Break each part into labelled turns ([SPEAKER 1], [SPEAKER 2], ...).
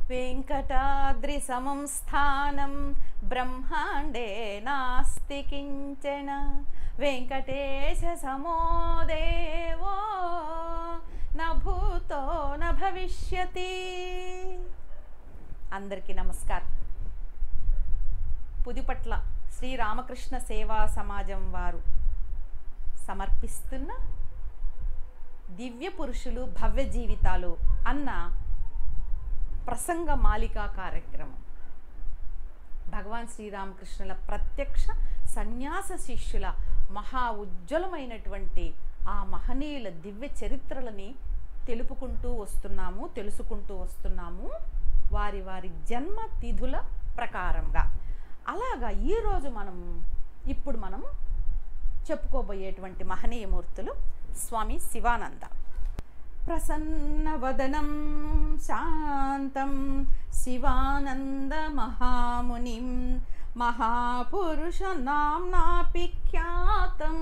[SPEAKER 1] వెంకటాద్రి సమం స్థానం బ్రహ్మాండే నాస్తి కించన వెంకటేశ సమో దేవో న భూతో న భవిష్యతి అందరికీ నమస్కారం పుదిపట్ల శ్రీరామకృష్ణ సేవా సమాజం వారు సమర్పిస్తున్న దివ్య పురుషులు భవ్య జీవితాలు అన్న ప్రసంగ మాలికా కార్యక్రమం భగవాన్ శ్రీరామకృష్ణుల ప్రత్యక్ష సన్యాస శిష్యుల మహా ఉజ్వలమైనటువంటి ఆ మహనీయుల దివ్య చరిత్రలని తెలుపుకుంటూ వస్తున్నాము తెలుసుకుంటూ వస్తున్నాము వారి వారి జన్మ తిథుల ప్రకారంగా అలాగా ఈరోజు మనం ఇప్పుడు మనం చెప్పుకోబోయేటువంటి మహనీయమూర్తులు స్వామి శివానంద ప్రసన్నవదనం శాంతం శివానంద మహామునిం మహాపురుష నామ్నాపి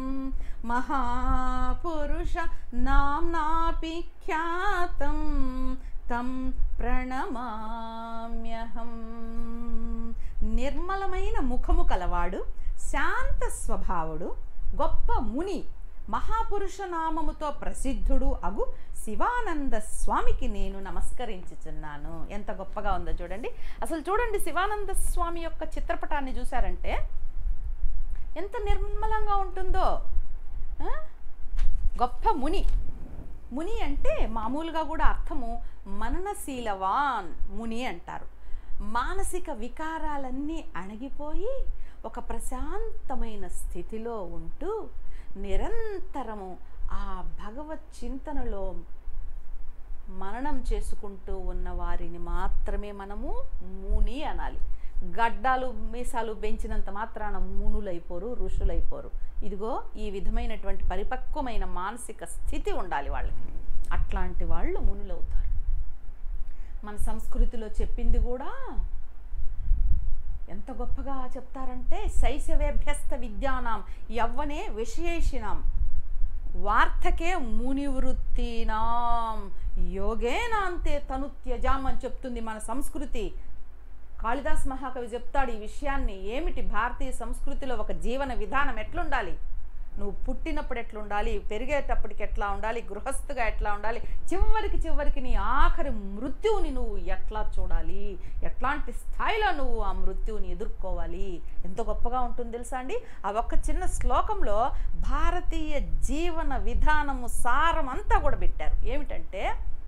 [SPEAKER 1] మహాపురుష నామ్నాపి ఖ్యాతం తం ప్రణమామ్యహం నిర్మలమైన ముఖము కలవాడు శాంత స్వభావుడు గొప్ప ముని మహాపురుష నామముతో ప్రసిద్ధుడు అగు శివానంద స్వామికి నేను నమస్కరించుచున్నాను ఎంత గొప్పగా ఉందో చూడండి అసలు చూడండి శివానంద స్వామి యొక్క చిత్రపటాన్ని చూసారంటే ఎంత నిర్మలంగా ఉంటుందో ఆ? గొప్ప ముని ముని అంటే మామూలుగా కూడా అర్థము మననశీలవాన్ ముని అంటారు మానసిక వికారాలన్నీ అణగిపోయి ఒక ప్రశాంతమైన స్థితిలో ఉంటూ నిరంతరము ఆ భగవత్ చింతనలో మననం చేసుకుంటూ ఉన్న వారిని మాత్రమే మనము ముని అనాలి గడ్డాలు మీసాలు పెంచినంత మాత్రాన మునులైపోరు ఋషులైపోరు ఇదిగో ఈ విధమైనటువంటి పరిపక్వమైన మానసిక స్థితి ఉండాలి వాళ్ళకి అట్లాంటి వాళ్ళు మునులవుతారు మన సంస్కృతిలో చెప్పింది కూడా ఎంత గొప్పగా చెప్తారంటే శైశవేభ్యస్త విద్యానాం యవ్వనే విశేషినాం వార్తకే మునివృత్తినాం యోగేనాంతే తను త్యజాం అని చెప్తుంది మన సంస్కృతి కాళిదాస్ మహాకవి చెప్తాడు ఈ విషయాన్ని ఏమిటి భారతీయ సంస్కృతిలో ఒక జీవన విధానం ఎట్లుండాలి నువ్వు పుట్టినప్పుడు ఎట్లుండాలి పెరిగేటప్పటికి ఎట్లా ఉండాలి గృహస్థుగా ఎట్లా ఉండాలి చివరికి చివరికి నీ ఆఖరి మృత్యువుని నువ్వు ఎట్లా చూడాలి ఎట్లాంటి స్థాయిలో నువ్వు ఆ మృత్యువుని ఎదుర్కోవాలి ఎంత గొప్పగా ఉంటుంది తెలుసా అండి ఆ ఒక్క చిన్న శ్లోకంలో భారతీయ జీవన విధానము సారం అంతా కూడా పెట్టారు ఏమిటంటే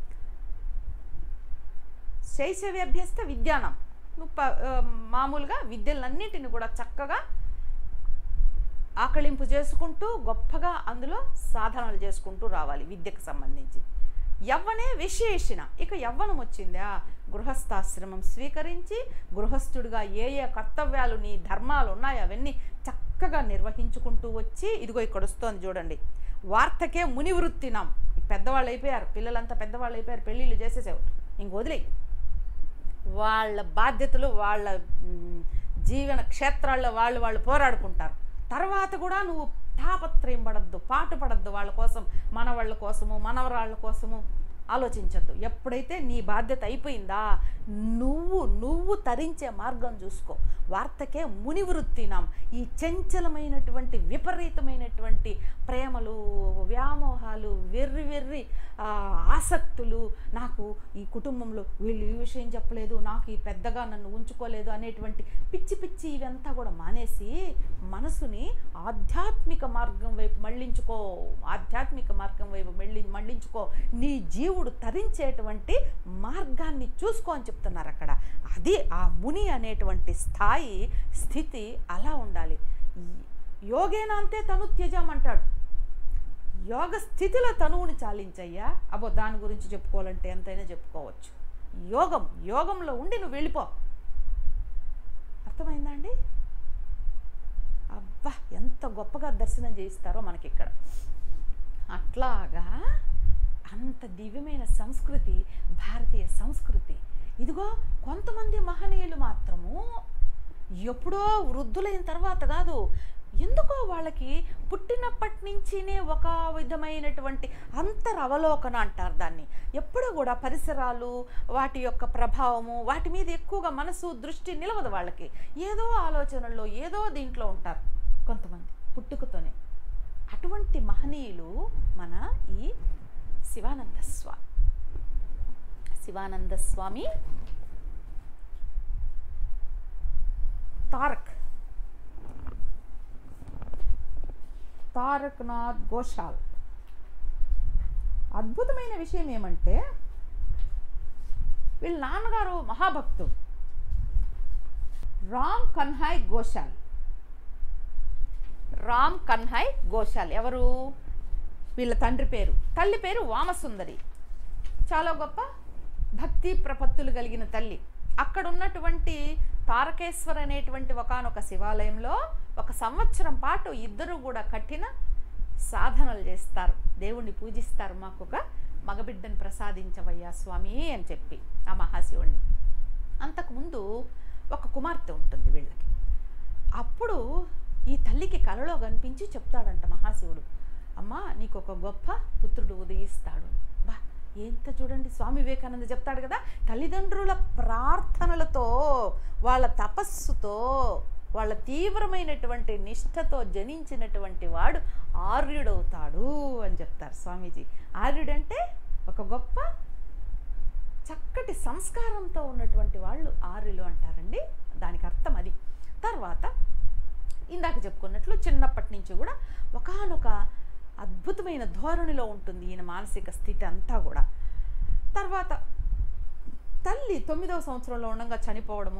[SPEAKER 1] శైశవ్యభ్యస్త విద్యానం నువ్వు ప- ఆ, మామూలుగా విద్యలన్నింటిని కూడా చక్కగా ఆకళింపు చేసుకుంటూ గొప్పగా అందులో సాధనలు చేసుకుంటూ రావాలి విద్యకు సంబంధించి యవ్వనే విశేషణ ఇక యవ్వనం వచ్చిందా గృహస్థాశ్రమం స్వీకరించి గృహస్థుడిగా ఏ ఏ కర్తవ్యాలు నీ ధర్మాలు ఉన్నాయో అవన్నీ చక్కగా నిర్వహించుకుంటూ వచ్చి ఇదిగో ఇక్కడ వస్తోంది చూడండి వార్తకే ముని వృత్తినాం ఈ పెద్దవాళ్ళు అయిపోయారు పిల్లలంతా పెద్దవాళ్ళు అయిపోయారు పెళ్ళిళ్ళు చేసేసేవారు ఇంక వదిలేయి వాళ్ళ బాధ్యతలు వాళ్ళ మ్, జీవన క్షేత్రాల్లో వాళ్ళు వాళ్ళు పోరాడుకుంటారు తర్వాత కూడా నువ్వు తాపత్రయం పడద్దు పాటు పడద్దు వాళ్ళ కోసం మనవాళ్ళ కోసము మనవరాళ్ళ కోసము ఆలోచించద్దు ఎప్పుడైతే నీ బాధ్యత అయిపోయిందా నువ్వు నువ్వు తరించే మార్గం చూసుకో వార్తకే ముని వృత్తినాం ఈ చంచలమైనటువంటి విపరీతమైనటువంటి ప్రేమలు వ్యామోహాలు వెర్రి వెర్రి ఆ, ఆసక్తులు నాకు ఈ కుటుంబంలో వీళ్ళు ఈ విషయం చెప్పలేదు నాకు ఈ పెద్దగా నన్ను ఉంచుకోలేదు అనేటువంటి పిచ్చి పిచ్చి ఇవంతా కూడా మానేసి మనసుని ఆధ్యాత్మిక మార్గం వైపు మళ్ళించుకో ఆధ్యాత్మిక మార్గం వైపు మళ్ళీ మళ్ళించుకో నీ జీవుడు తరించేటువంటి మార్గాన్ని చూసుకో అని చెప్తున్నారు అక్కడ అది ఆ ముని అనేటువంటి స్థాయి స్థితి అలా ఉండాలి యోగేనాంతే తను త్యజం అంటాడు యోగ స్థితిలో తనువుని చాలించయ్యా అబ్బో దాని గురించి చెప్పుకోవాలంటే ఎంతైనా చెప్పుకోవచ్చు యోగం యోగంలో ఉండి నువ్వు వెళ్ళిపో అర్థమైందా అండి అబ్బా ఎంత గొప్పగా దర్శనం చేయిస్తారో మనకి ఇక్కడ అట్లాగా అంత దివ్యమైన సంస్కృతి భారతీయ సంస్కృతి ఇదిగో కొంతమంది మహనీయులు మాత్రము ఎప్పుడో వృద్ధులైన తర్వాత కాదు ఎందుకో వాళ్ళకి పుట్టినప్పటి నుంచినే ఒక విధమైనటువంటి అంతరవలోకన అంటారు దాన్ని ఎప్పుడు కూడా పరిసరాలు వాటి యొక్క ప్రభావము వాటి మీద ఎక్కువగా మనసు దృష్టి నిలవదు వాళ్ళకి ఏదో ఆలోచనల్లో ఏదో దీంట్లో ఉంటారు కొంతమంది పుట్టుకతోనే అటువంటి మహనీయులు మన ఈ శివానంద స్వామి శివానంద స్వామి తారక్ తారక్నాథ్ ఘోషాల్ అద్భుతమైన విషయం ఏమంటే వీళ్ళ నాన్నగారు మహాభక్తుడు రామ్ కన్హాయ్ ఘోషాల్ రామ్ కన్హాయ్ ఘోషాల్ ఎవరు వీళ్ళ తండ్రి పేరు తల్లి పేరు వామసుందరి చాలా గొప్ప భక్తి ప్రపత్తులు కలిగిన తల్లి అక్కడ ఉన్నటువంటి తారకేశ్వర్ అనేటువంటి ఒకానొక శివాలయంలో ఒక సంవత్సరం పాటు ఇద్దరు కూడా కఠిన సాధనలు చేస్తారు దేవుణ్ణి పూజిస్తారు మాకు ఒక మగబిడ్డను ప్రసాదించవయ్యా స్వామి అని చెప్పి ఆ మహాశివుణ్ణి అంతకుముందు ఒక కుమార్తె ఉంటుంది వీళ్ళకి అప్పుడు ఈ తల్లికి కలలో కనిపించి చెప్తాడంట మహాశివుడు అమ్మా నీకు ఒక గొప్ప పుత్రుడు ఉదయిస్తాడు బా ఎంత చూడండి స్వామి వివేకానంద చెప్తాడు కదా తల్లిదండ్రుల ప్రార్థనలతో వాళ్ళ తపస్సుతో వాళ్ళ తీవ్రమైనటువంటి నిష్ఠతో జనించినటువంటి వాడు ఆర్యుడవుతాడు అని చెప్తారు స్వామీజీ ఆర్యుడంటే ఒక గొప్ప చక్కటి సంస్కారంతో ఉన్నటువంటి వాళ్ళు ఆర్యులు అంటారండి దానికి అర్థం అది తర్వాత ఇందాక చెప్పుకున్నట్లు చిన్నప్పటి నుంచి కూడా ఒకానొక అద్భుతమైన ధోరణిలో ఉంటుంది ఈయన మానసిక స్థితి అంతా కూడా తర్వాత తల్లి తొమ్మిదవ సంవత్సరంలో ఉండగా చనిపోవడము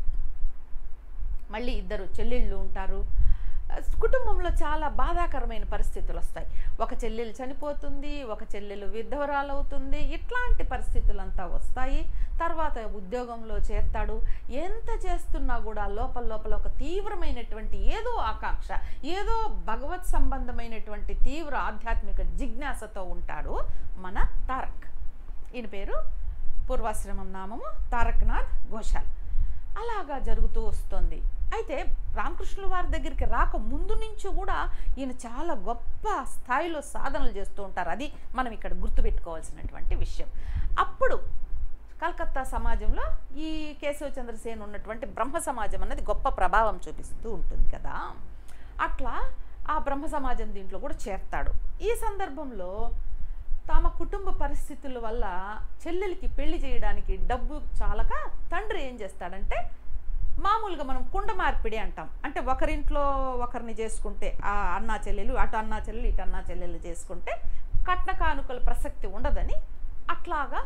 [SPEAKER 1] మళ్ళీ ఇద్దరు చెల్లెళ్ళు ఉంటారు ఆ, కుటుంబంలో చాలా బాధాకరమైన పరిస్థితులు వస్తాయి ఒక చెల్లెలు చనిపోతుంది ఒక చెల్లెలు విధవరాలవుతుంది ఇట్లాంటి పరిస్థితులంతా వస్తాయి తర్వాత ఉద్యోగంలో చేస్తాడు ఎంత చేస్తున్నా కూడా లోపల లోపల ఒక తీవ్రమైనటువంటి ఏదో ఆకాంక్ష ఏదో భగవత్ సంబంధమైనటువంటి తీవ్ర ఆధ్యాత్మిక జిజ్ఞాసతో ఉంటాడు మన తారక్ ఈయన పేరు పూర్వాశ్రమం నామము తారక్నాథ్ ఘోషాల్ అలాగా జరుగుతూ వస్తుంది అయితే రామకృష్ణుల వారి దగ్గరికి రాక ముందు నుంచి కూడా ఈయన చాలా గొప్ప స్థాయిలో సాధనలు చేస్తూ ఉంటారు అది మనం ఇక్కడ గుర్తుపెట్టుకోవాల్సినటువంటి విషయం అప్పుడు కలకత్తా సమాజంలో ఈ కేశవచంద్ర సేన్ ఉన్నటువంటి బ్రహ్మ సమాజం అన్నది గొప్ప ప్రభావం చూపిస్తూ ఉంటుంది కదా అట్లా ఆ బ్రహ్మ సమాజం దీంట్లో కూడా చేరతాడు ఈ సందర్భంలో తమ కుటుంబ పరిస్థితుల వల్ల చెల్లెలికి పెళ్లి చేయడానికి డబ్బు చాలక తండ్రి ఏం చేస్తాడంటే మామూలుగా మనం కుండ మార్పిడి అంటాం అంటే ఒకరింట్లో ఒకరిని చేసుకుంటే ఆ అన్నా చెల్లెలు అటు అన్నా చెల్లెలు ఇటు అన్నా చెల్లెలు చేసుకుంటే కట్న కానుకల ప్రసక్తి ఉండదని అట్లాగా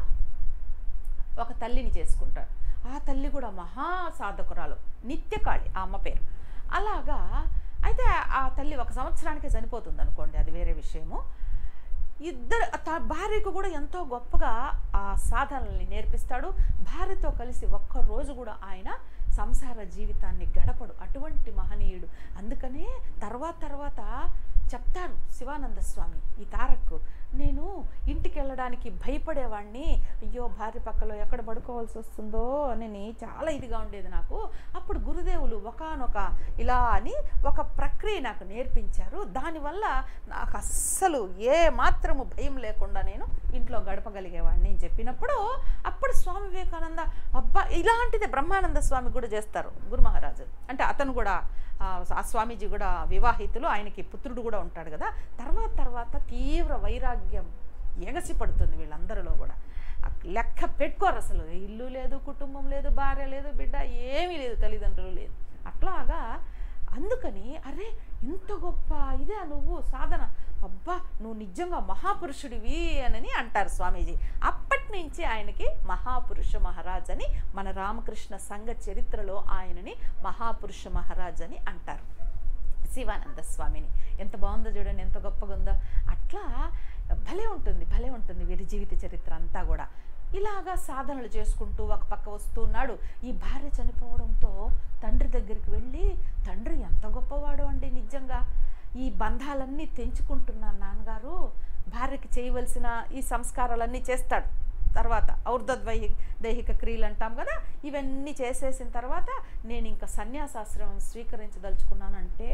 [SPEAKER 1] ఒక తల్లిని చేసుకుంటాడు ఆ తల్లి కూడా మహా సాధకురాలు నిత్యకాళి ఆ అమ్మ పేరు అలాగా అయితే ఆ తల్లి ఒక సంవత్సరానికే చనిపోతుంది అనుకోండి అది వేరే విషయము ఇద్దరు త భార్యకు కూడా ఎంతో గొప్పగా ఆ సాధనల్ని నేర్పిస్తాడు భార్యతో కలిసి ఒక్క రోజు కూడా ఆయన సంసార జీవితాన్ని గడపడు అటువంటి మహనీయుడు అందుకనే తర్వాత తర్వాత చెప్తారు శివానంద స్వామి ఈ తారక్ నేను ఇంటికి వెళ్ళడానికి భయపడేవాడిని అయ్యో భార్య పక్కలో ఎక్కడ పడుకోవాల్సి వస్తుందో అని చాలా ఇదిగా ఉండేది నాకు అప్పుడు గురుదేవులు ఒకానొక ఇలా అని ఒక ప్రక్రియ నాకు నేర్పించారు దానివల్ల నాకు అస్సలు ఏ మాత్రము భయం లేకుండా నేను ఇంట్లో గడపగలిగేవాడిని అని చెప్పినప్పుడు అప్పుడు స్వామి వివేకానంద అబ్బా ఇలాంటిదే బ్రహ్మానంద స్వామి కూడా చేస్తారు గురు మహారాజు అంటే అతను కూడా ఆ, ఆ స్వామీజీ కూడా వివాహితులు ఆయనకి పుత్రుడు కూడా ఉంటాడు కదా తర్వాత తర్వాత తీవ్ర వైరాగ్యం ఎగసి పడుతుంది వీళ్ళందరిలో కూడా ఆ లెక్క పెట్టుకోరు అసలు ఇల్లు లేదు కుటుంబం లేదు భార్య లేదు బిడ్డ ఏమీ లేదు తల్లిదండ్రులు లేదు అట్లాగా అందుకని అరే ఇంత గొప్ప ఇదే నువ్వు సాధన అబ్బా నువ్వు నిజంగా మహాపురుషుడివి అని అంటారు స్వామీజీ అప్పటి నుంచి ఆయనకి మహాపురుష మహారాజ్ అని మన రామకృష్ణ సంఘ చరిత్రలో ఆయనని మహాపురుష మహారాజ్ అని అంటారు శివానంద స్వామిని ఎంత బాగుందో చూడండి ఎంత గొప్పగా ఉందో అట్లా భలే ఉంటుంది భలే ఉంటుంది వీరి జీవిత చరిత్ర అంతా కూడా ఇలాగా సాధనలు చేసుకుంటూ ఒక పక్క వస్తున్నాడు ఈ భార్య చనిపోవడంతో తండ్రి దగ్గరికి వెళ్ళి తండ్రి ఎంత గొప్పవాడు అండి నిజంగా ఈ బంధాలన్నీ తెంచుకుంటున్నాను నాన్నగారు భార్యకి చేయవలసిన ఈ సంస్కారాలన్నీ చేస్తాడు తర్వాత ఔర్ధద్వై దైహిక క్రియలు అంటాం కదా ఇవన్నీ చేసేసిన తర్వాత నేను ఇంకా సన్యాసాశ్రమం స్వీకరించదలుచుకున్నానంటే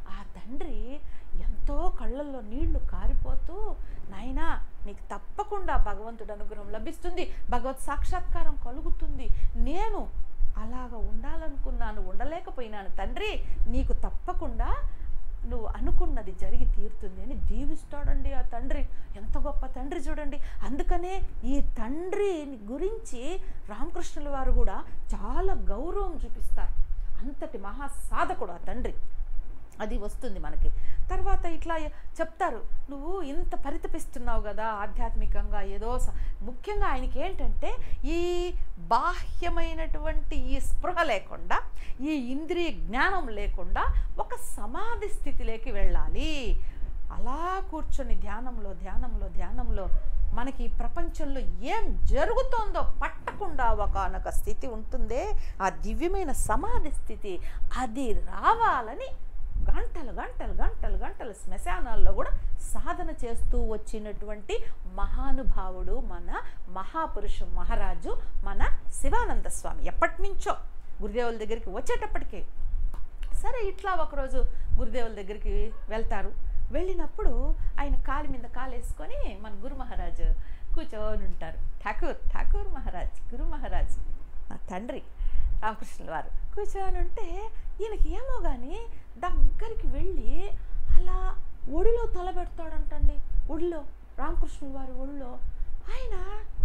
[SPEAKER 1] ఆ తండ్రి ఎంతో కళ్ళల్లో నీళ్లు కారిపోతూ నాయనా నీకు తప్పకుండా భగవంతుడు అనుగ్రహం లభిస్తుంది భగవత్ సాక్షాత్కారం కలుగుతుంది నేను అలాగ ఉండాలనుకున్నాను ఉండలేకపోయినాను తండ్రి నీకు తప్పకుండా నువ్వు అనుకున్నది జరిగి తీరుతుంది అని దీవిస్తాడండి ఆ తండ్రి ఎంత గొప్ప తండ్రి చూడండి అందుకనే ఈ తండ్రి గురించి రామకృష్ణుల వారు కూడా చాలా గౌరవం చూపిస్తారు అంతటి మహా సాధకుడు ఆ తండ్రి అది వస్తుంది మనకి తర్వాత ఇట్లా చెప్తారు నువ్వు ఇంత పరితపిస్తున్నావు కదా ఆధ్యాత్మికంగా ఏదో స- ముఖ్యంగా ఆయనకి ఏంటంటే ఈ బాహ్యమైనటువంటి ఈ స్పృహ లేకుండా ఈ ఇంద్రియ జ్ఞానం లేకుండా ఒక సమాధి స్థితిలోకి వెళ్ళాలి అలా కూర్చొని ధ్యానంలో ధ్యానంలో ధ్యానంలో మనకి ఈ ప్రపంచంలో ఏం జరుగుతోందో పట్టకుండా ఒకనొక స్థితి ఉంటుందే ఆ దివ్యమైన సమాధి స్థితి అది రావాలని గంటలు గంటలు గంటలు గంటలు శ్మశానాల్లో కూడా సాధన చేస్తూ వచ్చినటువంటి మహానుభావుడు మన మహాపురుషు మహారాజు మన శివానంద స్వామి ఎప్పటి నుంచో గురుదేవుల దగ్గరికి వచ్చేటప్పటికే సరే ఇట్లా ఒకరోజు గురుదేవుల దగ్గరికి వెళ్తారు వెళ్ళినప్పుడు ఆయన కాలు మీద కాలు వేసుకొని మన గురు మహారాజు కూర్చొని ఉంటారు ఠాకూర్ ఠాకూర్ మహారాజ్ గురు మహారాజ్ నా తండ్రి రామకృష్ణుల వారు కూర్చొని ఉంటే ఈయనకి ఏమో కానీ దగ్గరికి వెళ్ళి అలా ఒడిలో తల పెడతాడంటండి ఒడిలో రామకృష్ణుల వారి ఒడిలో ఆయన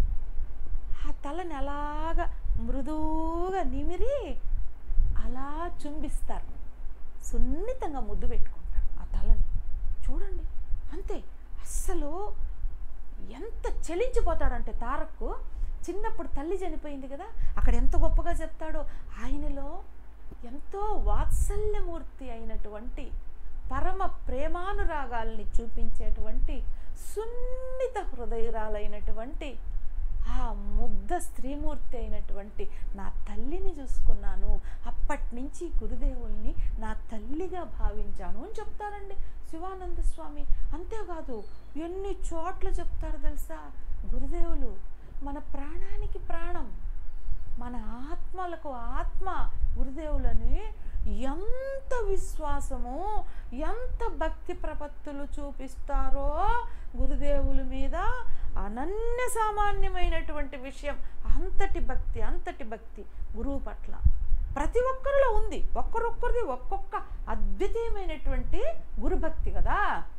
[SPEAKER 1] ఆ తలని అలాగా మృదువుగా నిమిరి అలా చుంబిస్తారు సున్నితంగా ముద్దు పెట్టుకుంటారు ఆ తలని చూడండి అంతే అస్సలు ఎంత చలించిపోతాడంటే తారక్కు చిన్నప్పుడు తల్లి చనిపోయింది కదా అక్కడ ఎంత గొప్పగా చెప్తాడో ఆయనలో ఎంతో వాత్సల్యమూర్తి అయినటువంటి పరమ ప్రేమానురాగాల్ని చూపించేటువంటి సున్నిత హృదయరాలైనటువంటి ఆ ముగ్ధ స్త్రీమూర్తి అయినటువంటి నా తల్లిని చూసుకున్నాను అప్పటి నుంచి గురుదేవుల్ని నా తల్లిగా భావించాను అని చెప్తారండి శివానంద స్వామి అంతేకాదు ఎన్ని చోట్ల చెప్తారు తెలుసా గురుదేవులు మన ప్రాణానికి ప్రాణం మన ఆత్మలకు ఆత్మ గురుదేవులని ఎంత విశ్వాసము ఎంత భక్తి ప్రపత్తులు చూపిస్తారో గురుదేవుల మీద అనన్య సామాన్యమైనటువంటి విషయం అంతటి భక్తి అంతటి భక్తి గురువు పట్ల ప్రతి ఒక్కరిలో ఉంది ఒక్కరొక్కరిది ఒక్కొక్క అద్వితీయమైనటువంటి గురుభక్తి కదా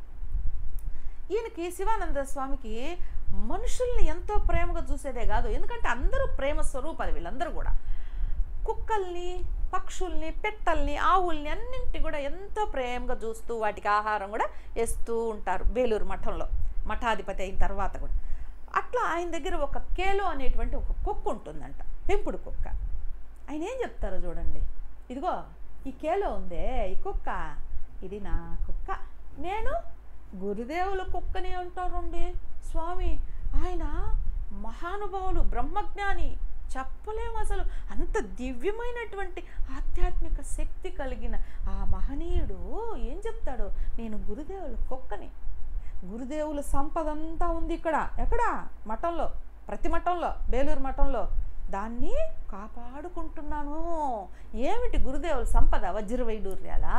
[SPEAKER 1] ఈయనకి శివానంద స్వామికి మనుషుల్ని ఎంతో ప్రేమగా చూసేదే కాదు ఎందుకంటే అందరూ ప్రేమ స్వరూపాలు వీళ్ళందరూ కూడా కుక్కల్ని పక్షుల్ని పెట్టల్ని ఆవుల్ని అన్నింటి కూడా ఎంతో ప్రేమగా చూస్తూ వాటికి ఆహారం కూడా వేస్తూ ఉంటారు వేలూరు మఠంలో మఠాధిపతి అయిన తర్వాత కూడా అట్లా ఆయన దగ్గర ఒక కేలో అనేటువంటి ఒక కుక్క ఉంటుందంట పెంపుడు కుక్క ఆయన ఏం చెప్తారో చూడండి ఇదిగో ఈ కేలో ఉందే ఈ కుక్క ఇది నా కుక్క నేను గురుదేవుల కుక్కని అంటారండి స్వామి ఆయన మహానుభావులు బ్రహ్మజ్ఞాని చెప్పలేము అసలు అంత దివ్యమైనటువంటి ఆధ్యాత్మిక శక్తి కలిగిన ఆ మహనీయుడు ఏం చెప్తాడు నేను గురుదేవుల కుక్కని గురుదేవుల సంపద అంతా ఉంది ఇక్కడ ఎక్కడ మఠంలో ప్రతి మఠంలో బేలూరు మఠంలో దాన్ని కాపాడుకుంటున్నాను ఏమిటి గురుదేవుల సంపద వజ్రవైడూర్యాలా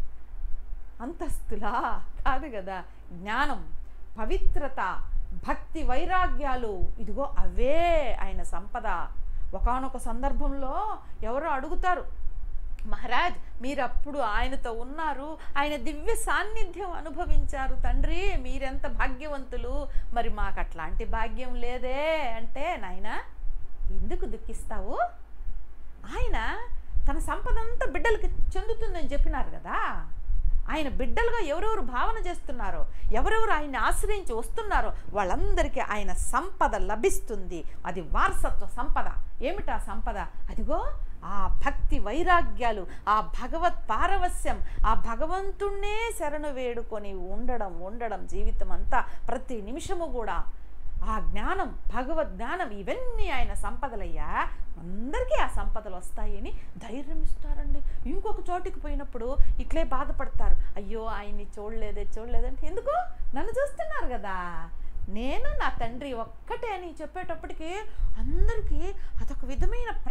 [SPEAKER 1] అంతస్తులా కాదు కదా జ్ఞానం పవిత్రత భక్తి వైరాగ్యాలు ఇదిగో అవే ఆయన సంపద ఒకానొక సందర్భంలో ఎవరో అడుగుతారు మహారాజ్ మీరు అప్పుడు ఆయనతో ఉన్నారు ఆయన దివ్య సాన్నిధ్యం అనుభవించారు తండ్రి మీరెంత భాగ్యవంతులు మరి మాకు అట్లాంటి భాగ్యం లేదే అంటే నాయనా ఎందుకు దుఃఖిస్తావు ఆయన తన సంపద అంతా బిడ్డలకి చెందుతుందని చెప్పినారు కదా ఆయన బిడ్డలుగా ఎవరెవరు భావన చేస్తున్నారో ఎవరెవరు ఆయన్ని ఆశ్రయించి వస్తున్నారో వాళ్ళందరికీ ఆయన సంపద లభిస్తుంది అది వారసత్వ సంపద ఏమిటా సంపద అదిగో ఆ భక్తి వైరాగ్యాలు ఆ భగవత్ పారవస్యం ఆ భగవంతుణ్ణే శరణు వేడుకొని ఉండడం ఉండడం జీవితం అంతా ప్రతి నిమిషము కూడా ఆ జ్ఞానం భగవద్ జ్ఞానం ఇవన్నీ ఆయన సంపదలయ్యా అందరికీ ఆ సంపదలు వస్తాయని ధైర్యం ఇస్తారండి ఇంకొక చోటికి పోయినప్పుడు ఇట్లే బాధపడతారు అయ్యో ఆయన్ని చూడలేదే చూడలేదంటే ఎందుకు నన్ను చూస్తున్నారు కదా నేను నా తండ్రి ఒక్కటే అని చెప్పేటప్పటికి అందరికీ అదొక విధమైన ప్రకంపన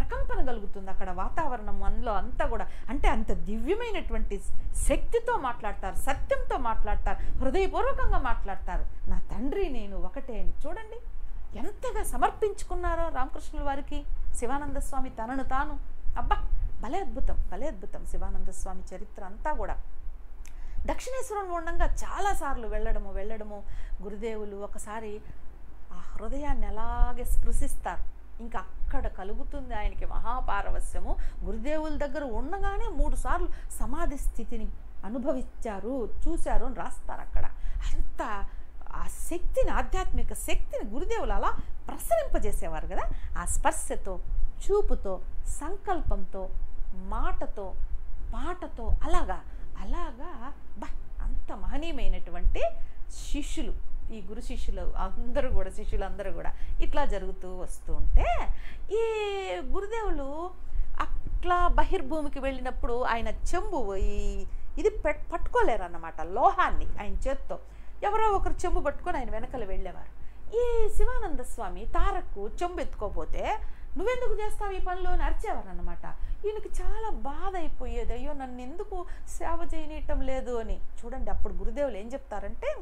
[SPEAKER 1] కలుగుతుంది అక్కడ వాతావరణం మనలో అంతా కూడా అంటే అంత దివ్యమైనటువంటి శక్తితో మాట్లాడతారు సత్యంతో మాట్లాడతారు హృదయపూర్వకంగా మాట్లాడతారు నా తండ్రి నేను ఒకటే అని చూడండి ఎంతగా సమర్పించుకున్నారో రామకృష్ణుల వారికి శివానంద స్వామి తనను తాను అబ్బా భలే అద్భుతం భలే అద్భుతం శివానంద స్వామి చరిత్ర అంతా కూడా దక్షిణేశ్వరం ఉండగా చాలాసార్లు వెళ్ళడము వెళ్ళడము గురుదేవులు ఒకసారి ఆ హృదయాన్ని అలాగే స్పృశిస్తారు ఇంకా అక్కడ కలుగుతుంది ఆయనకి మహాపారవస్యము గురుదేవుల దగ్గర ఉండగానే మూడు సార్లు సమాధి స్థితిని అనుభవించారు చూశారు అని రాస్తారు అక్కడ అంత ఆ శక్తిని ఆధ్యాత్మిక శక్తిని గురుదేవులు అలా ప్రసరింపజేసేవారు కదా ఆ స్పర్శతో చూపుతో సంకల్పంతో మాటతో పాటతో అలాగా అలాగా బా అంత మహనీయమైనటువంటి శిష్యులు ఈ గురు శిష్యులు అందరూ కూడా శిష్యులు అందరూ కూడా ఇట్లా జరుగుతూ వస్తూ ఉంటే ఈ గురుదేవులు అట్లా బహిర్భూమికి వెళ్ళినప్పుడు ఆయన చెంబు ఈ ఇది పెట్ పట్టుకోలేరు అన్నమాట లోహాన్ని ఆయన చేత్తో ఎవరో ఒకరు చెంబు పట్టుకొని ఆయన వెనకలు వెళ్ళేవారు ఈ శివానంద స్వామి తారకు చెంబు ఎత్తుకోపోతే నువ్వెందుకు చేస్తావు ఈ పనులు అని అరిచేవారు అన్నమాట ఈయనకి చాలా బాధ అయిపోయేది అయ్యో నన్ను ఎందుకు సేవ చేయనీయటం లేదు అని చూడండి అప్పుడు గురుదేవులు ఏం చెప్తారంటే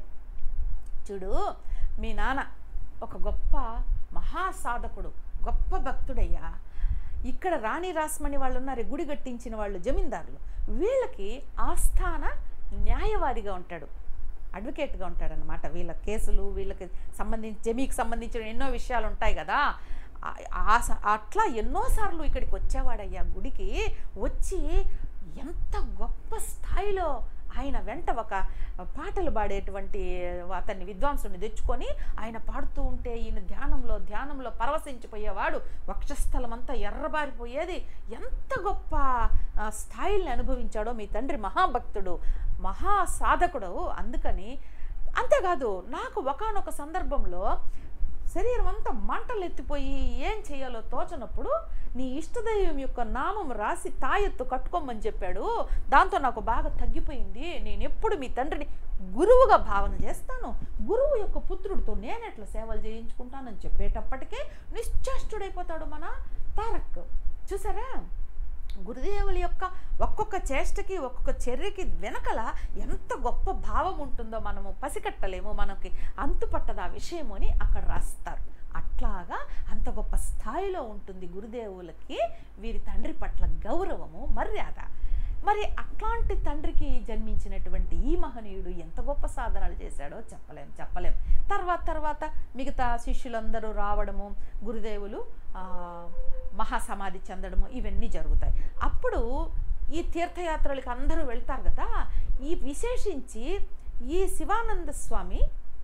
[SPEAKER 1] చూడు మీ నాన్న ఒక గొప్ప మహాసాధకుడు గొప్ప భక్తుడయ్యా ఇక్కడ రాణి రాస్మణి వాళ్ళు ఉన్నారు గుడి కట్టించిన వాళ్ళు జమీందారులు వీళ్ళకి ఆస్థాన న్యాయవాదిగా ఉంటాడు అడ్వకేట్గా ఉంటాడనమాట వీళ్ళ కేసులు వీళ్ళకి సంబంధించి జమీకి సంబంధించిన ఎన్నో విషయాలు ఉంటాయి కదా ఆ- ఆ స- అట్లా ఎన్నోసార్లు ఇక్కడికి వచ్చేవాడయ్యా గుడికి వచ్చి ఎంత గొప్ప స్థాయిలో ఆయన వెంట ఒక పాటలు పాడేటువంటి అతన్ని విద్వాంసుని తెచ్చుకొని ఆయన పాడుతూ ఉంటే ఈయన ధ్యానంలో ధ్యానంలో పరవశించిపోయేవాడు వక్షస్థలం అంతా ఎర్రబారిపోయేది ఎంత గొప్ప ఆ, స్థాయిల్ని అనుభవించాడో మీ తండ్రి మహాభక్తుడు మహా సాధకుడు అందుకని అంతేకాదు నాకు ఒకానొక సందర్భంలో శరీరం అంతా మంటలు ఎత్తిపోయి ఏం చేయాలో తోచనప్పుడు నీ ఇష్టదైవం యొక్క నామం రాసి తాయెత్తు కట్టుకోమని చెప్పాడు దాంతో నాకు బాగా తగ్గిపోయింది నేను ఎప్పుడు మీ తండ్రిని గురువుగా భావన చేస్తాను గురువు యొక్క పుత్రుడితో నేను ఎట్లా సేవలు చేయించుకుంటానని చెప్పేటప్పటికే నిశ్చేష్టుడైపోతాడు మన తారక్ చూసారా గురుదేవుల యొక్క ఒక్కొక్క చేష్టకి ఒక్కొక్క చర్యకి వెనకల ఎంత గొప్ప భావం ఉంటుందో మనము పసికట్టలేము మనకి అంతుపట్టదు ఆ విషయము అని అక్కడ రాస్తారు అట్లాగా అంత గొప్ప స్థాయిలో ఉంటుంది గురుదేవులకి వీరి తండ్రి పట్ల గౌరవము మర్యాద మరి అట్లాంటి తండ్రికి జన్మించినటువంటి ఈ మహనీయుడు ఎంత గొప్ప సాధనలు చేశాడో చెప్పలేం చెప్పలేం తర్వాత తర్వాత మిగతా శిష్యులందరూ రావడము గురుదేవులు ఆ, మహాసమాధి చెందడము ఇవన్నీ జరుగుతాయి అప్పుడు ఈ తీర్థయాత్రలకు అందరూ వెళ్తారు కదా ఈ విశేషించి ఈ శివానంద స్వామి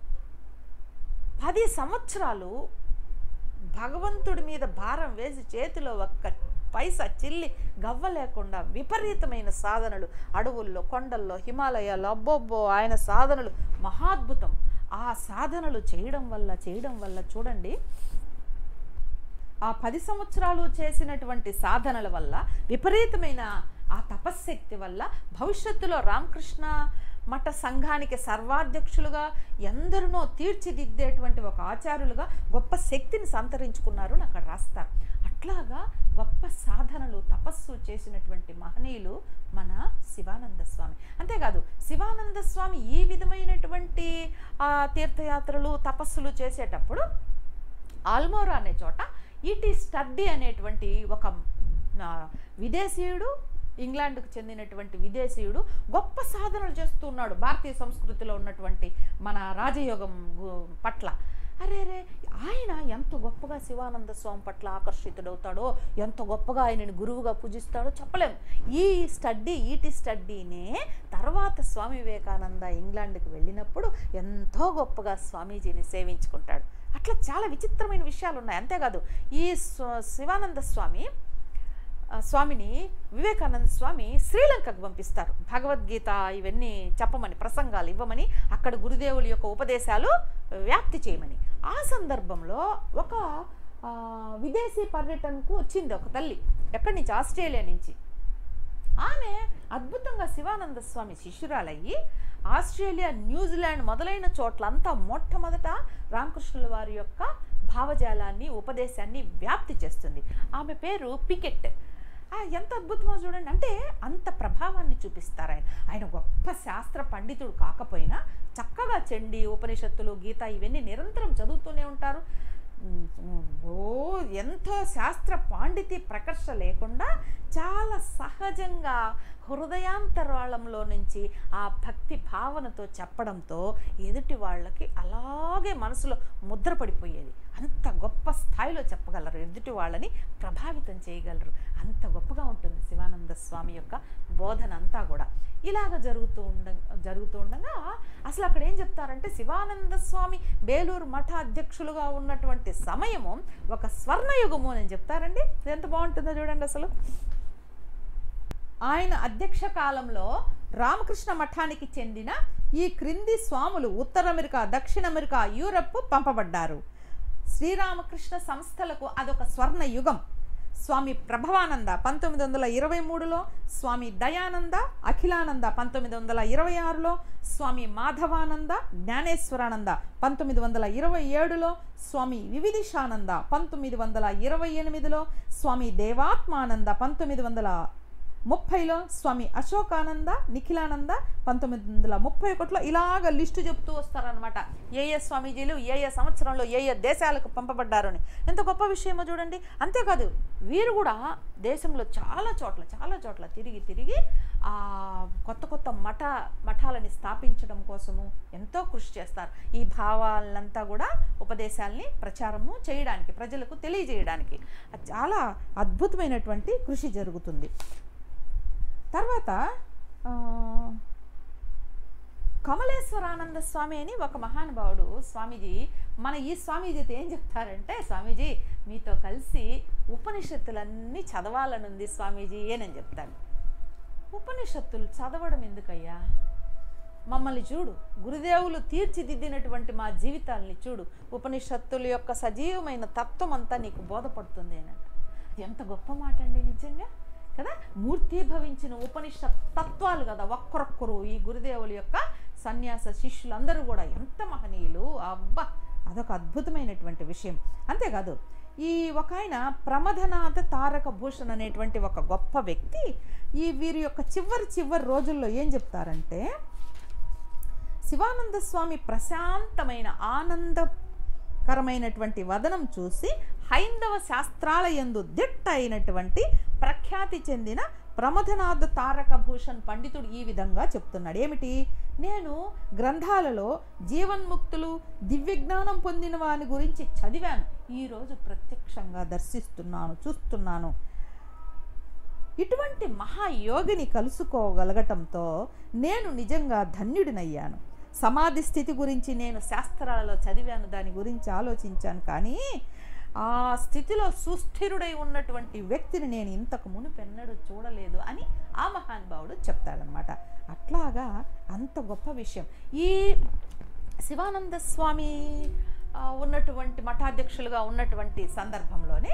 [SPEAKER 1] పది సంవత్సరాలు భగవంతుడి మీద భారం వేసి చేతిలో ఒక్క పైసా చిల్లి గవ్వ లేకుండా విపరీతమైన సాధనలు అడవుల్లో కొండల్లో హిమాలయాల్లో అబ్బోబ్బో ఆయన సాధనలు మహాద్భుతం ఆ సాధనలు చేయడం వల్ల చేయడం వల్ల చూడండి ఆ పది సంవత్సరాలు చేసినటువంటి సాధనల వల్ల విపరీతమైన ఆ తపశ్శక్తి వల్ల భవిష్యత్తులో రామకృష్ణ మఠ సంఘానికి సర్వాధ్యక్షులుగా ఎందరినో తీర్చిదిద్దేటువంటి ఒక ఆచార్యులుగా గొప్ప శక్తిని సంతరించుకున్నారు అని అక్కడ రాస్తారు అట్లాగా గొప్ప సాధనలు తపస్సు చేసినటువంటి మహనీయులు మన శివానంద స్వామి అంతేకాదు శివానంద స్వామి ఈ విధమైనటువంటి ఆ, తీర్థయాత్రలు తపస్సులు చేసేటప్పుడు ఆల్మోరా అనే చోట ఈటీ స్టడ్డీ అనేటువంటి ఒక ఆ, విదేశీయుడు ఇంగ్లాండ్కు చెందినటువంటి విదేశీయుడు గొప్ప సాధనలు చేస్తూ ఉన్నాడు భారతీయ సంస్కృతిలో ఉన్నటువంటి మన రాజయోగం గు- పట్ల అరే రే ఆయన ఎంత గొప్పగా శివానంద స్వామి పట్ల ఆకర్షితుడవుతాడో ఎంత గొప్పగా ఆయనని గురువుగా పూజిస్తాడో చెప్పలేం ఈ స్టడ్డీ ఈటి స్టడ్డీనే తర్వాత స్వామి వివేకానంద ఇంగ్లాండ్కి వెళ్ళినప్పుడు ఎంతో గొప్పగా స్వామీజీని సేవించుకుంటాడు అట్లా చాలా విచిత్రమైన విషయాలు ఉన్నాయి అంతేకాదు ఈ స్వ- శివానంద స్వామి ఆ, స్వామిని వివేకానంద స్వామి శ్రీలంకకు పంపిస్తారు భగవద్గీత ఇవన్నీ చెప్పమని ప్రసంగాలు ఇవ్వమని అక్కడ గురుదేవుల యొక్క ఉపదేశాలు వ్యాప్తి చేయమని ఆ సందర్భంలో ఒక ఆ, విదేశీ పర్యటనకు వచ్చింది ఒక తల్లి ఎక్కడి నుంచి ఆస్ట్రేలియా నుంచి ఆమె అద్భుతంగా శివానంద స్వామి శిష్యురాలయ్యి ఆస్ట్రేలియా న్యూజిలాండ్ మొదలైన చోట్లంతా మొట్టమొదట రామకృష్ణుల వారి యొక్క భావజాలాన్ని ఉపదేశాన్ని వ్యాప్తి చేస్తుంది ఆమె పేరు పికెట్ ఆ, ఎంత అద్భుతమో చూడండి అంటే అంత ప్రభావాన్ని చూపిస్తారు ఆయన ఆయన గొప్ప శాస్త్ర పండితుడు కాకపోయినా చక్కగా చండి ఉపనిషత్తులు గీత ఇవన్నీ నిరంతరం చదువుతూనే ఉంటారు ఉమ్, ఉమ్, ఓ ఎంతో శాస్త్ర పాండితి ప్రకర్ష లేకుండా చాలా సహజంగా హృదయాంతరాళంలో నుంచి ఆ భక్తి భావనతో చెప్పడంతో ఎదుటి వాళ్ళకి అలాగే మనసులో ముద్ర పడిపోయేది అంత గొప్ప స్థాయిలో చెప్పగలరు ఎదుటి వాళ్ళని ప్రభావితం చేయగలరు అంత గొప్పగా ఉంటుంది శివానంద స్వామి యొక్క బోధన అంతా కూడా ఇలాగ జరుగుతూ ఉండ జరుగుతూ ఉండగా అసలు అక్కడ ఏం చెప్తారంటే శివానంద స్వామి బేలూరు మఠ అధ్యక్షులుగా ఉన్నటువంటి సమయము ఒక స్వర్ణయుగము అని చెప్తారండి ఇది ఎంత బాగుంటుందో చూడండి అసలు ఆయన అధ్యక్ష కాలంలో రామకృష్ణ మఠానికి చెందిన ఈ క్రింది స్వాములు ఉత్తర అమెరికా దక్షిణ అమెరికా యూరప్ పంపబడ్డారు శ్రీరామకృష్ణ సంస్థలకు అదొక స్వర్ణ యుగం స్వామి ప్రభవానంద పంతొమ్మిది వందల ఇరవై మూడులో స్వామి దయానంద అఖిలానంద పంతొమ్మిది వందల ఇరవై ఆరులో స్వామి మాధవానంద జ్ఞానేశ్వరానంద పంతొమ్మిది వందల ఇరవై ఏడులో స్వామి వివిధిషానంద పంతొమ్మిది వందల ఇరవై ఎనిమిదిలో స్వామి దేవాత్మానంద పంతొమ్మిది వందల ముప్పైలో స్వామి అశోకానంద నిఖిలానంద పంతొమ్మిది వందల ముప్పై ఒకటిలో ఇలాగ లిస్టు చెప్తూ వస్తారనమాట ఏ ఏ స్వామీజీలు ఏ ఏ సంవత్సరంలో ఏ ఏ దేశాలకు పంపబడ్డారు అని ఎంత గొప్ప విషయమో చూడండి అంతేకాదు వీరు కూడా దేశంలో చాలా చోట్ల చాలా చోట్ల తిరిగి తిరిగి ఆ కొత్త కొత్త మఠ మఠాలని స్థాపించడం కోసము ఎంతో కృషి చేస్తారు ఈ భావాలంతా కూడా ఉపదేశాల్ని ప్రచారము చేయడానికి ప్రజలకు తెలియజేయడానికి అది చాలా అద్భుతమైనటువంటి కృషి జరుగుతుంది తర్వాత ఆ, కమలేశ్వరానంద స్వామి అని ఒక మహానుభావుడు స్వామీజీ మన ఈ స్వామీజీతో ఏం చెప్తారంటే స్వామీజీ మీతో కలిసి ఉపనిషత్తులన్నీ చదవాలనుంది స్వామీజీ అని చెప్తాను ఉపనిషత్తులు చదవడం ఎందుకయ్యా మమ్మల్ని చూడు గురుదేవులు తీర్చిదిద్దినటువంటి మా జీవితాల్ని చూడు ఉపనిషత్తుల యొక్క సజీవమైన తత్వం అంతా నీకు బోధపడుతుంది అని అంట. ఎంత గొప్ప మాట అండి నిజంగా కదా మూర్తీభవించిన ఉపనిషత్ తత్వాలు కదా ఒక్కరొక్కరు ఈ గురుదేవుల యొక్క సన్యాస శిష్యులందరూ కూడా ఎంత మహనీయులు అబ్బా అదొక అద్భుతమైనటువంటి విషయం అంతేకాదు ఈ ఒక ఆయన ప్రమథనాథ తారక భూషణ్ అనేటువంటి ఒక గొప్ప వ్యక్తి ఈ వీరి యొక్క చివరి చివరి రోజుల్లో ఏం చెప్తారంటే శివానంద స్వామి ప్రశాంతమైన ఆనందకరమైనటువంటి వదనం చూసి హైందవ శాస్త్రాల యందు దిట్ట అయినటువంటి ప్రఖ్యాతి చెందిన ప్రమథనాథ తారక భూషణ్ పండితుడు ఈ విధంగా చెప్తున్నాడు ఏమిటి నేను గ్రంథాలలో జీవన్ముక్తులు దివ్యజ్ఞానం పొందిన వాని గురించి చదివాను ఈరోజు ప్రత్యక్షంగా దర్శిస్తున్నాను చూస్తున్నాను ఇటువంటి మహాయోగిని కలుసుకోగలగటంతో నేను నిజంగా ధన్యుడినయ్యాను సమాధి స్థితి గురించి నేను శాస్త్రాలలో చదివాను దాని గురించి ఆలోచించాను కానీ ఆ స్థితిలో సుస్థిరుడై ఉన్నటువంటి వ్యక్తిని నేను ఇంతకు మునుపెన్నడూ చూడలేదు అని ఆ మహానుభావుడు చెప్తాడనమాట అట్లాగా అంత గొప్ప విషయం ఈ శివానంద స్వామి ఆ, ఉన్నటువంటి మఠాధ్యక్షులుగా ఉన్నటువంటి సందర్భంలోనే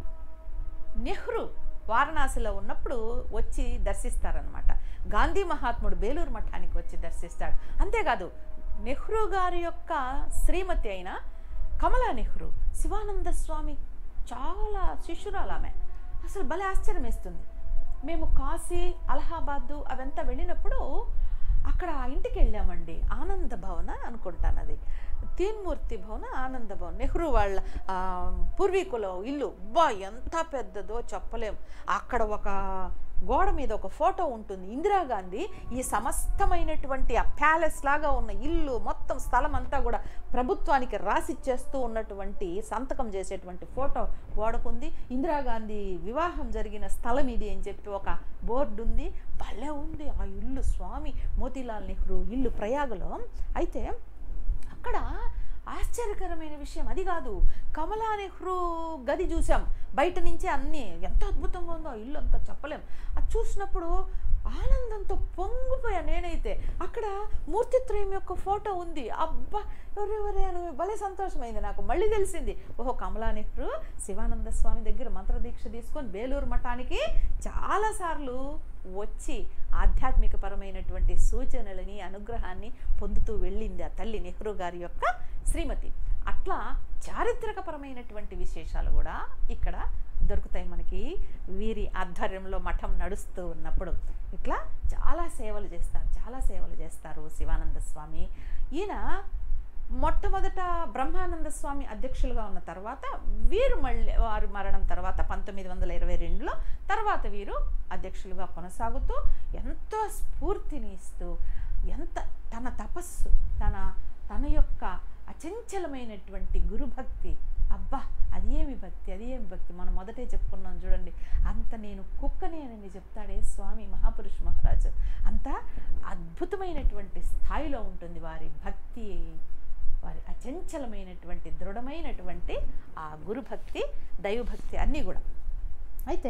[SPEAKER 1] నెహ్రూ వారణాసిలో ఉన్నప్పుడు వచ్చి దర్శిస్తారనమాట గాంధీ మహాత్ముడు బేలూరు మఠానికి వచ్చి దర్శిస్తాడు అంతేకాదు నెహ్రూ గారి యొక్క శ్రీమతి అయిన కమలా నెహ్రూ శివానంద స్వామి చాలా శిష్యురాలు ఆమె అసలు భలే ఆశ్చర్యం వేస్తుంది మేము కాశీ అలహాబాదు అవంతా వెళ్ళినప్పుడు అక్కడ ఆ ఇంటికి వెళ్ళామండి ఆనంద భవన అనుకుంటాను అది తీన్మూర్తి భవన ఆనంద భవన్ నెహ్రూ వాళ్ళ ఆ, పూర్వీకుల ఇల్లు బా ఎంత పెద్దదో చెప్పలేం అక్కడ ఒక గోడ మీద ఒక ఫోటో ఉంటుంది ఇందిరాగాంధీ ఈ సమస్తమైనటువంటి ఆ ప్యాలెస్ లాగా ఉన్న ఇల్లు మొత్తం స్థలం అంతా కూడా ప్రభుత్వానికి రాసిచ్చేస్తూ ఉన్నటువంటి సంతకం చేసేటువంటి ఫోటో గోడకుంది ఇందిరాగాంధీ వివాహం జరిగిన స్థలం ఇది అని చెప్పి ఒక బోర్డు ఉంది భలే ఉంది ఆ ఇల్లు స్వామి మోతీలాల్ నెహ్రూ ఇల్లు ప్రయాగలో అయితే అక్కడ ఆశ్చర్యకరమైన విషయం అది కాదు కమలా నెహ్రూ గది చూసాం బయట నుంచే అన్నీ ఎంత అద్భుతంగా ఉందో ఆ ఇల్లు అంతా చెప్పలేం అది చూసినప్పుడు ఆనందంతో పొంగిపోయా నేనైతే అక్కడ మూర్తిత్రయం యొక్క ఫోటో ఉంది అబ్బా ఎవరెవరే అని భలే సంతోషమైంది నాకు మళ్ళీ తెలిసింది ఓహో కమలా నెహ్రూ శివానంద స్వామి దగ్గర మంత్రదీక్ష తీసుకొని బేలూరు మఠానికి చాలాసార్లు వచ్చి ఆధ్యాత్మిక పరమైనటువంటి సూచనలని అనుగ్రహాన్ని పొందుతూ వెళ్ళింది ఆ తల్లి నెహ్రూ గారి యొక్క శ్రీమతి అట్లా చారిత్రకపరమైనటువంటి విశేషాలు కూడా ఇక్కడ దొరుకుతాయి మనకి వీరి ఆధ్వర్యంలో మఠం నడుస్తూ ఉన్నప్పుడు ఇట్లా చాలా సేవలు చేస్తారు చాలా సేవలు చేస్తారు శివానంద స్వామి ఈయన మొట్టమొదట బ్రహ్మానంద స్వామి అధ్యక్షులుగా ఉన్న తర్వాత వీరు మళ్ళీ వారు మరణం తర్వాత పంతొమ్మిది వందల ఇరవై రెండులో తర్వాత వీరు అధ్యక్షులుగా కొనసాగుతూ ఎంతో స్ఫూర్తిని ఇస్తూ ఎంత తన తపస్సు తన తన యొక్క అచంచలమైనటువంటి గురుభక్తి అబ్బా అది ఏమి భక్తి అది ఏమి భక్తి మనం మొదటే చెప్పుకున్నాం చూడండి అంత నేను కుక్కనేనని చెప్తాడే స్వామి మహాపురుష మహారాజు అంత అద్భుతమైనటువంటి స్థాయిలో ఉంటుంది వారి భక్తి వారి అచంచలమైనటువంటి దృఢమైనటువంటి ఆ గురుభక్తి దైవభక్తి అన్నీ కూడా అయితే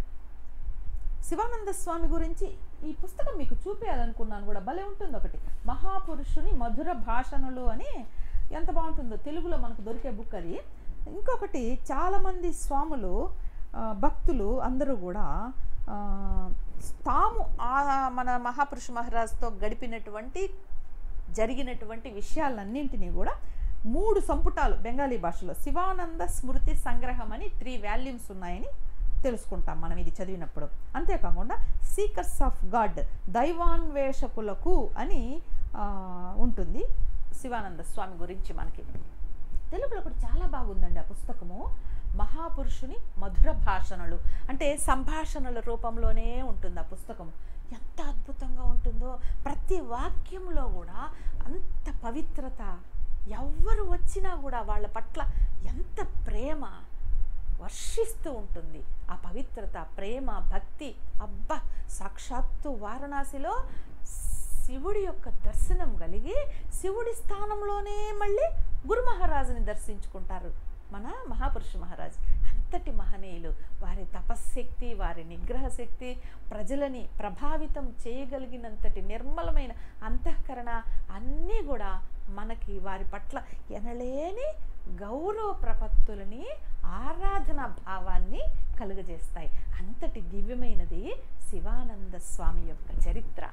[SPEAKER 1] శివానంద స్వామి గురించి ఈ పుస్తకం మీకు చూపించాలనుకున్నాను కూడా భలే ఉంటుంది ఒకటి మహాపురుషుని మధుర భాషణలు అని ఎంత బాగుంటుందో తెలుగులో మనకు దొరికే బుక్ అది ఇంకొకటి చాలామంది స్వాములు ఆ, భక్తులు అందరూ కూడా ఆ, తాము ఆ మన మహాపురుష మహారాజ్తో గడిపినటువంటి జరిగినటువంటి విషయాలన్నింటినీ కూడా మూడు సంపుటాలు బెంగాలీ భాషలో శివానంద స్మృతి సంగ్రహం అని త్రీ వాల్యూమ్స్ ఉన్నాయని తెలుసుకుంటాం మనం ఇది చదివినప్పుడు అంతేకాకుండా సీకర్స్ ఆఫ్ గాడ్ దైవాన్వేషకులకు అని ఆ, ఉంటుంది శివానంద స్వామి గురించి మనకి తెలుగులో కూడా చాలా బాగుందండి ఆ పుస్తకము మహాపురుషుని మధుర భాషణలు అంటే సంభాషణల రూపంలోనే ఉంటుంది ఆ పుస్తకం ఎంత అద్భుతంగా ఉంటుందో ప్రతి వాక్యంలో కూడా అంత పవిత్రత ఎవ్వరు వచ్చినా కూడా వాళ్ళ పట్ల ఎంత ప్రేమ వర్షిస్తూ ఉంటుంది ఆ పవిత్రత ప్రేమ భక్తి అబ్బా సాక్షాత్తు వారణాసిలో శివుడి యొక్క దర్శనం కలిగి శివుడి స్థానంలోనే మళ్ళీ గురు మహారాజుని దర్శించుకుంటారు మన మహాపురుష మహారాజు అంతటి మహనీయులు వారి తపశ్శక్తి వారి నిగ్రహ శక్తి ప్రజలని ప్రభావితం చేయగలిగినంతటి నిర్మలమైన అంతఃకరణ అన్నీ కూడా మనకి వారి పట్ల ఎనలేని గౌరవ ప్రపత్తులని ఆరాధన భావాన్ని కలుగజేస్తాయి అంతటి దివ్యమైనది శివానంద స్వామి యొక్క చరిత్ర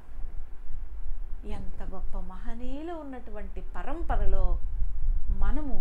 [SPEAKER 1] ఎంత గొప్ప మహనీయులు ఉన్నటువంటి పరంపరలో మనము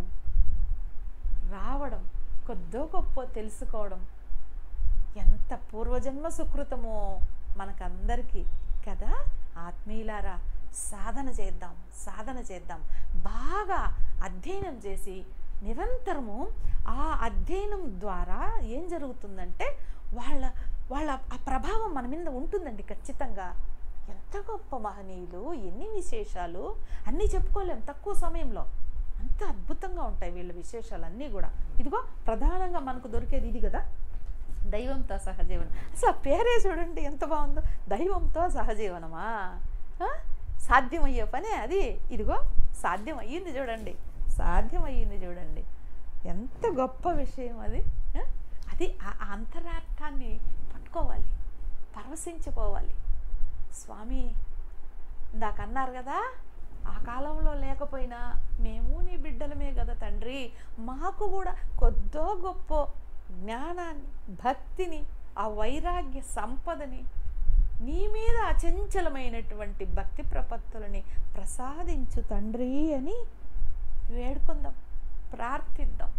[SPEAKER 1] రావడం కొద్దో గొప్ప తెలుసుకోవడం ఎంత పూర్వజన్మ సుకృతమో మనకందరికీ కదా ఆత్మీయులారా సాధన చేద్దాం సాధన చేద్దాం బాగా అధ్యయనం చేసి నిరంతరము ఆ అధ్యయనం ద్వారా ఏం జరుగుతుందంటే వాళ్ళ వాళ్ళ ఆ ప్రభావం మన మీద ఉంటుందండి ఖచ్చితంగా ఎంత గొప్ప మహనీయులు ఎన్ని విశేషాలు అన్నీ చెప్పుకోలేం తక్కువ సమయంలో అంత అద్భుతంగా ఉంటాయి వీళ్ళ విశేషాలన్నీ కూడా ఇదిగో ప్రధానంగా మనకు దొరికేది ఇది కదా దైవంతో సహజీవనం అసలు ఆ పేరే చూడండి ఎంత బాగుందో దైవంతో సహజీవనమా ఆ? సాధ్యమయ్యే పనే అది ఇదిగో సాధ్యం అయ్యింది చూడండి సాధ్యం అయ్యింది చూడండి ఎంత గొప్ప విషయం అది ఆ? అది ఆ ఆ అంతరార్థాన్ని పట్టుకోవాలి పరవశించిపోవాలి స్వామి ఇందాక అన్నారు కదా ఆ కాలంలో లేకపోయినా మేము నీ బిడ్డలమే కదా తండ్రి మాకు కూడా కొద్దో గొప్ప జ్ఞానాన్ని భక్తిని ఆ వైరాగ్య సంపదని నీ మీద అచంచలమైనటువంటి భక్తి ప్రపత్తులని ప్రసాదించు తండ్రి అని వేడుకుందాం ప్రార్థిద్దాం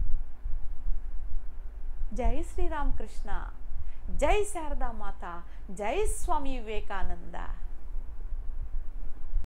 [SPEAKER 1] జై శ్రీరామకృష్ణ జై శారదామాత జై స్వామి వివేకానంద